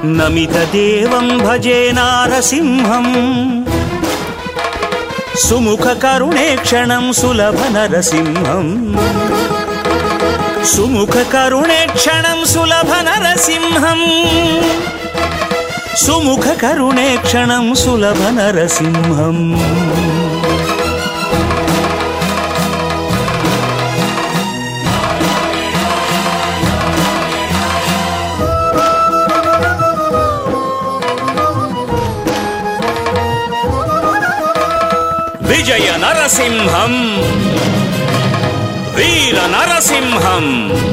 నమితదేవం భజే నారసింహం సుముఖ కరుణేక్షణం సులభ నరసింహం సుముఖ కరుణేక్షణం సులభ నరసింహం సుముఖ కరుణేక్షణం సులభ నరసింహం విజయ నరసింహం వీర నరసింహం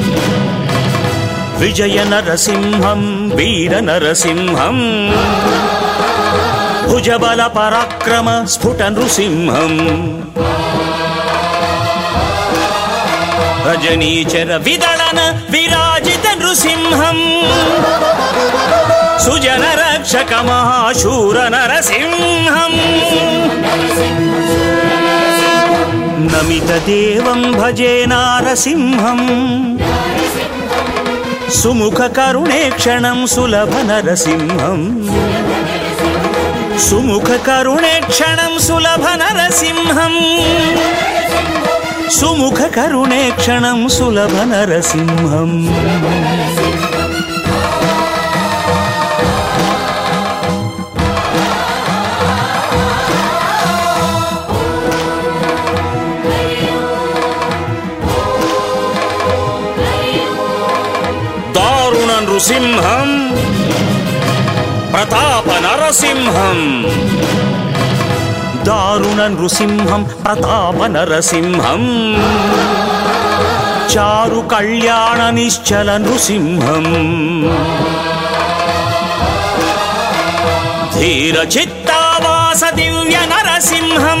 విజయ నరసింహం వీర నరసింహం భుజబల పరాక్రమ స్ఫుట నృసింహం రజనీచర విదళన విరాజిత నృసింహం సుజన రక్షక మహాశూర నరసింహం నమిత దేవం భజే నారసింహం సుముఖ కరుణేక్షణం సులభ నరసింహం సుముఖ కరుణేక్షణం సులభ నరసింహం సుముఖ కరుణేక్షణం సులభ నరసింహం దారుణ నృసింహం ప్రతాప నరసింహం దారుణ నృసింహం ప్రతాప నరసింహం చారు కళ్యాణ నిశ్చల నృసింహం ధీర చిత్తావాస దివ్య నరసింహం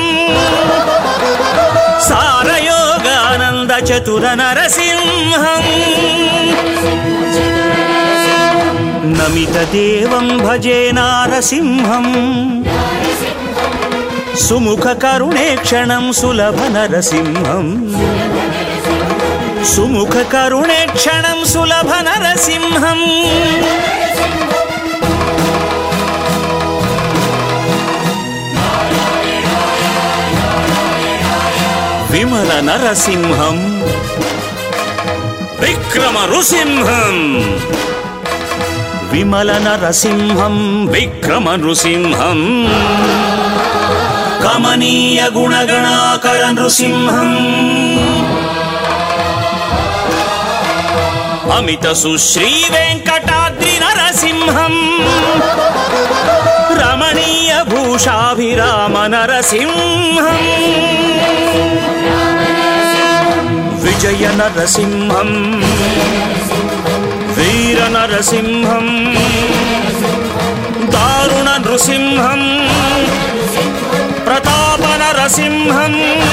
సారయోగానంద చతుర నరసింహం నమిత దేవం భజే నారసింహం సుముఖ కరుణేక్షణం సులభ నరసింహం సుముఖ కరుణేక్షణం సులభ నరసింహం విమల నరసింహం విక్రమ నృసింహం విమల నరసింహం విక్రమ నృసింహం కమనీయ గుణగణాకర నృసింహం అమిత సుశ్రీ వెంకటాద్రి నరసింహం రమణీయ భూషాభిరామ నరసింహం విజయ నరసింహం వీర నరసింహం దారుణ నృసింహం ప్రతాప నరసింహం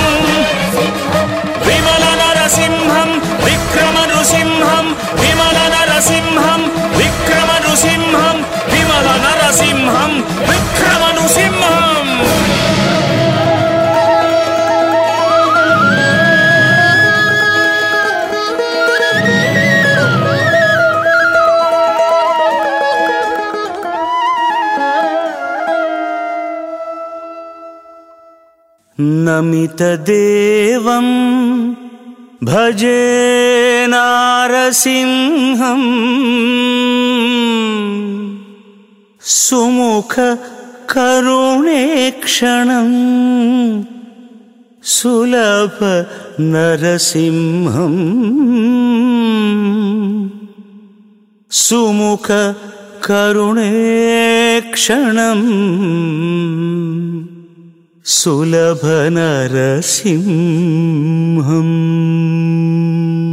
విమల నరసింహం విక్రమ నృసింహం విమల నరసింహం విక్రమ నృసింహం విమల నరసింహం విక్రమ నృసింహం నమితదేవం భజే నారసింహం సుముఖ కరుణేక్షణం సులభ నరసింహం సుముఖ కరుణేక్షణం సులభ నరసింహం